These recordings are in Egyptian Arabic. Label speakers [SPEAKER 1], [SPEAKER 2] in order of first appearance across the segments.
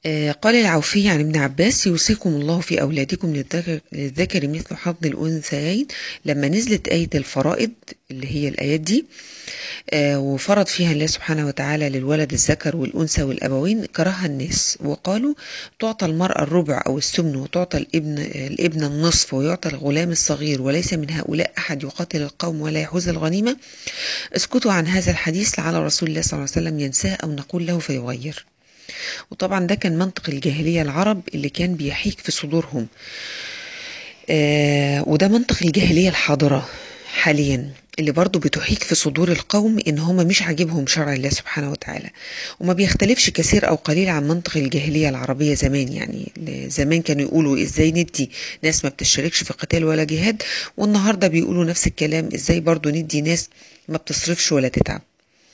[SPEAKER 1] آه، قال العوفي عن ابن عباس يوصيكم الله في أولادكم للذكر, للذكر مثل حظ الأنثيين لما نزلت آية الفرائض اللي هي الآيات دي آه، وفرض فيها الله سبحانه وتعالى للولد الذكر والأنثى والأبوين كرهها الناس وقالوا تعطى المرأة الربع أو السمن وتعطى الابن الابن النصف ويعطى الغلام الصغير وليس من هؤلاء أحد يقاتل القوم ولا يحوز الغنيمة اسكتوا عن هذا الحديث لعل رسول الله صلى الله عليه وسلم ينساه أو نقول له فيغير وطبعا ده كان منطق الجاهلية العرب اللي كان بيحيك في صدورهم آه وده منطق الجاهلية الحاضرة حاليا اللي برضو بتحيك في صدور القوم ان هم مش عاجبهم شرع الله سبحانه وتعالى وما بيختلفش كثير او قليل عن منطق الجاهلية العربية زمان يعني زمان كانوا يقولوا ازاي ندي ناس ما بتشتركش في قتال ولا جهاد والنهاردة بيقولوا نفس الكلام ازاي برضو ندي ناس ما بتصرفش ولا تتعب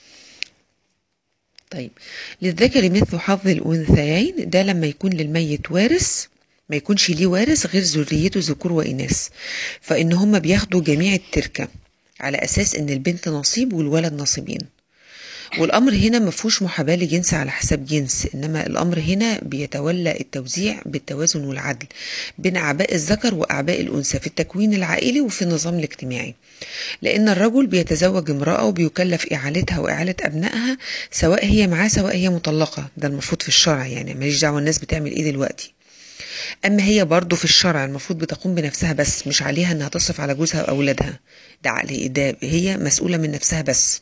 [SPEAKER 1] طيب للذكر مثل حظ الأنثيين ده لما يكون للميت وارث ما يكونش ليه وارث غير ذريته ذكور وإناث فإن هم بياخدوا جميع التركة على أساس إن البنت نصيب والولد نصيبين والأمر هنا ما فيهوش محاباة لجنس على حساب جنس إنما الأمر هنا بيتولى التوزيع بالتوازن والعدل بين أعباء الذكر وأعباء الأنثى في التكوين العائلي وفي النظام الاجتماعي لأن الرجل بيتزوج امرأة وبيكلف إعالتها وإعالة أبنائها سواء هي معاه سواء هي مطلقة ده المفروض في الشرع يعني ماليش دعوة الناس بتعمل إيه دلوقتي أما هي برضه في الشرع المفروض بتقوم بنفسها بس مش عليها إنها تصرف على جوزها وأولادها ده عليه ده هي مسؤولة من نفسها بس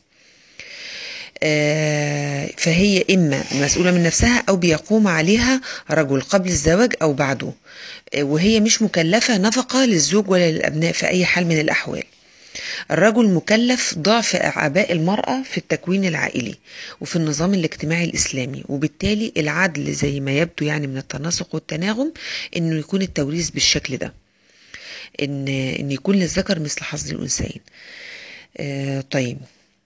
[SPEAKER 1] آه فهي إما مسؤولة من نفسها أو بيقوم عليها رجل قبل الزواج أو بعده آه وهي مش مكلفة نفقة للزوج ولا للأبناء في أي حال من الأحوال الرجل مكلف ضعف أعباء المرأة في التكوين العائلي وفي النظام الاجتماعي الإسلامي وبالتالي العدل زي ما يبدو يعني من التناسق والتناغم إنه يكون التوريث بالشكل ده إن إن يكون للذكر مثل حظ الأنثيين آه طيب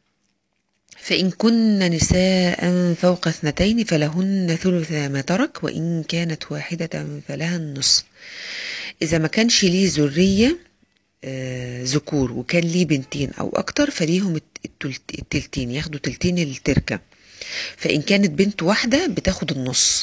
[SPEAKER 1] فإن كن نساء فوق اثنتين فلهن ثلث ما ترك وإن كانت واحدة فلها النصف إذا ما كانش ليه ذرية آه ذكور وكان ليه بنتين أو أكتر فليهم التلتين ياخدوا تلتين التركة فإن كانت بنت واحدة بتاخد النص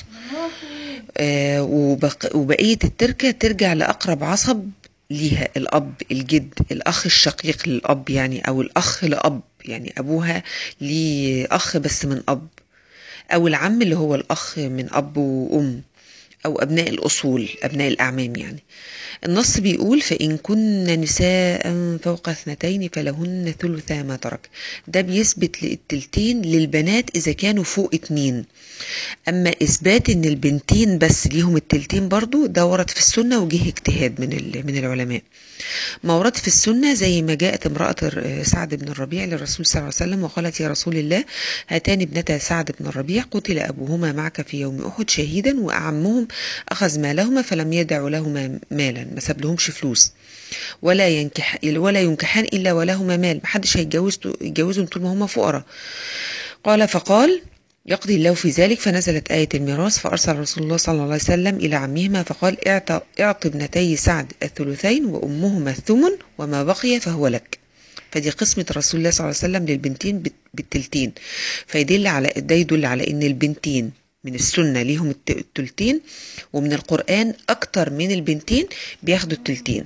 [SPEAKER 1] آه وبق وبقية التركة ترجع لأقرب عصب ليها الأب الجد الأخ الشقيق للأب يعني أو الأخ لأب يعني أبوها ليه أخ بس من أب أو العم اللي هو الأخ من أب وأم أو أبناء الأصول أبناء الأعمام يعني النص بيقول فإن كن نساء فوق اثنتين فلهن ثلث ما ترك ده بيثبت التلتين للبنات إذا كانوا فوق اتنين أما إثبات إن البنتين بس ليهم التلتين برضو ده ورد في السنة وجه اجتهاد من من العلماء ما ورد في السنة زي ما جاءت امرأة سعد بن الربيع للرسول صلى الله عليه وسلم وقالت يا رسول الله هاتان ابنتا سعد بن الربيع قتل أبوهما معك في يوم أحد شهيدا وأعمهم أخذ مالهما فلم يدع لهما مالا ما ساب لهمش فلوس ولا ينكح ولا ينكحان إلا ولهما مال محدش هيتجوزهم طول ما هما فقراء قال فقال يقضي الله في ذلك فنزلت آية الميراث فأرسل رسول الله صلى الله عليه وسلم إلى عمهما فقال اعط, اعط ابنتي سعد الثلثين وأمهما الثمن وما بقي فهو لك فدي قسمة رسول الله صلى الله عليه وسلم للبنتين بالتلتين فيدل على ده يدل على ان البنتين من السنة ليهم التلتين ومن القرآن أكتر من البنتين بياخدوا التلتين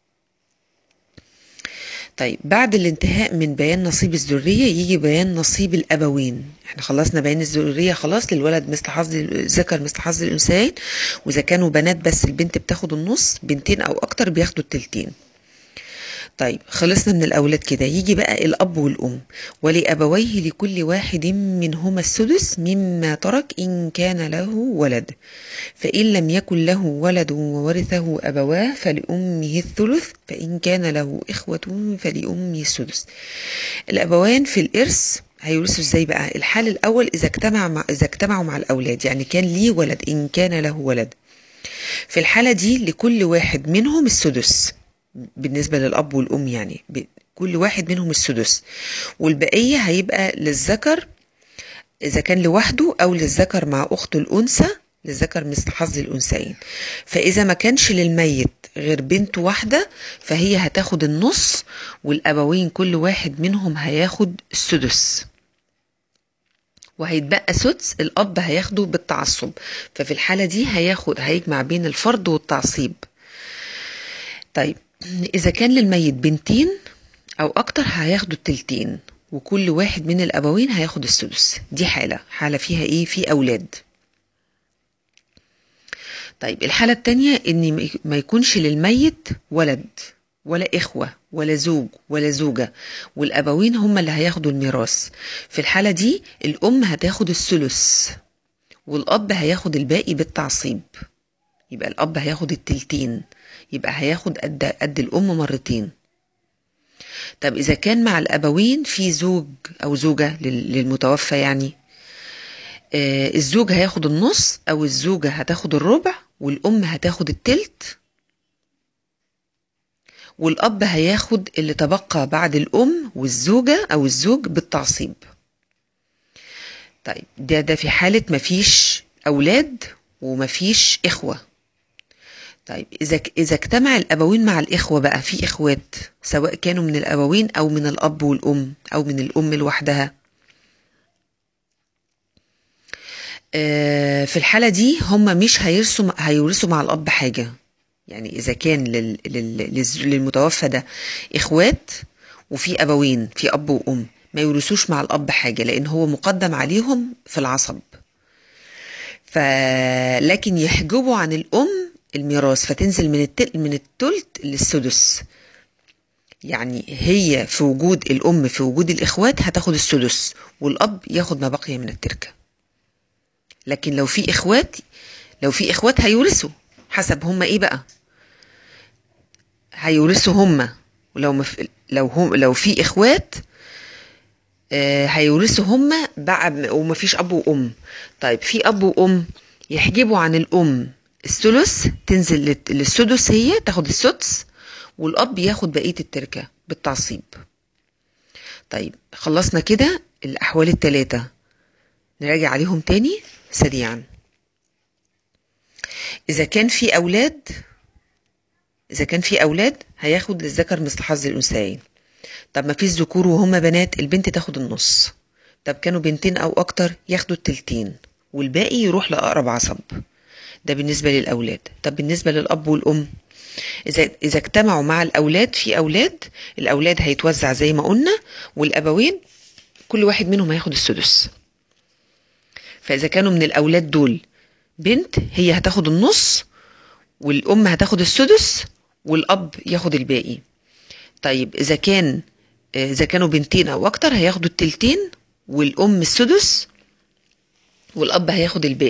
[SPEAKER 1] طيب بعد الانتهاء من بيان نصيب الذرية يجي بيان نصيب الأبوين احنا خلصنا بيان الذرية خلاص للولد مثل حظ الذكر مثل حظ الأنثيين وإذا كانوا بنات بس البنت بتاخد النص بنتين أو أكتر بياخدوا التلتين طيب خلصنا من الأولاد كده يجي بقى الأب والأم ولأبويه لكل واحد منهما السدس مما ترك إن كان له ولد فإن لم يكن له ولد وورثه أبواه فلأمه الثلث فإن كان له إخوة فلأمه السدس الأبوان في الإرث هيورثوا ازاي بقى الحال الأول إذا اجتمع مع إذا اجتمعوا مع الأولاد يعني كان ليه ولد إن كان له ولد في الحالة دي لكل واحد منهم السدس بالنسبة للأب والأم يعني كل واحد منهم السدس والبقية هيبقى للذكر إذا كان لوحده أو للذكر مع أخته الأنثى للذكر مثل حظ الأنثيين فإذا ما كانش للميت غير بنت واحدة فهي هتاخد النص والأبوين كل واحد منهم هياخد السدس وهيتبقى سدس الأب هياخده بالتعصب ففي الحالة دي هياخد هيجمع بين الفرض والتعصيب طيب إذا كان للميت بنتين أو أكتر هياخدوا التلتين وكل واحد من الأبوين هياخد السدس دي حالة حالة فيها إيه في أولاد طيب الحالة التانية إن ما يكونش للميت ولد ولا إخوة ولا زوج ولا زوجة والأبوين هم اللي هياخدوا الميراث في الحالة دي الأم هتاخد الثلث والأب هياخد الباقي بالتعصيب يبقى الأب هياخد التلتين يبقى هياخد قد قد الأم مرتين طب إذا كان مع الأبوين في زوج أو زوجة للمتوفى يعني آه الزوج هياخد النص أو الزوجة هتاخد الربع والأم هتاخد التلت والأب هياخد اللي تبقى بعد الأم والزوجة أو الزوج بالتعصيب طيب ده ده في حالة مفيش أولاد ومفيش إخوة طيب إذا إذا اجتمع الأبوين مع الإخوة بقى في إخوات سواء كانوا من الأبوين أو من الأب والأم أو من الأم لوحدها في الحالة دي هم مش هيرسوا هيورثوا مع الأب حاجة يعني إذا كان لل... لل... للمتوفى ده إخوات وفي أبوين في أب وأم ما يورثوش مع الأب حاجة لأن هو مقدم عليهم في العصب ف... لكن يحجبوا عن الأم الميراث فتنزل من التل... من التلت للسدس يعني هي في وجود الأم في وجود الإخوات هتاخد السدس والأب ياخد ما بقي من التركة لكن لو في إخوات لو في إخوات هيورثوا حسب هم إيه بقى هيورثوا هم ولو مف... لو هم لو في إخوات آه هيورثوا هم بعد ومفيش أب وأم طيب في أب وأم يحجبوا عن الأم الثلث تنزل للسدس هي تاخد السدس والأب ياخد بقية التركة بالتعصيب طيب خلصنا كده الأحوال التلاتة نراجع عليهم تاني سريعا إذا كان في أولاد إذا كان في أولاد هياخد للذكر مثل حظ الأنثيين طب ما فيش ذكور وهم بنات البنت تاخد النص طب كانوا بنتين أو أكتر ياخدوا التلتين والباقي يروح لأقرب عصب ده بالنسبة للأولاد طب بالنسبة للأب والأم إذا إذا اجتمعوا مع الأولاد في أولاد الأولاد هيتوزع زي ما قلنا والأبوين كل واحد منهم هياخد السدس فإذا كانوا من الأولاد دول بنت هي هتاخد النص والأم هتاخد السدس والأب ياخد الباقي طيب إذا كان إذا كانوا بنتين أو أكتر هياخدوا التلتين والأم السدس والأب هياخد الباقي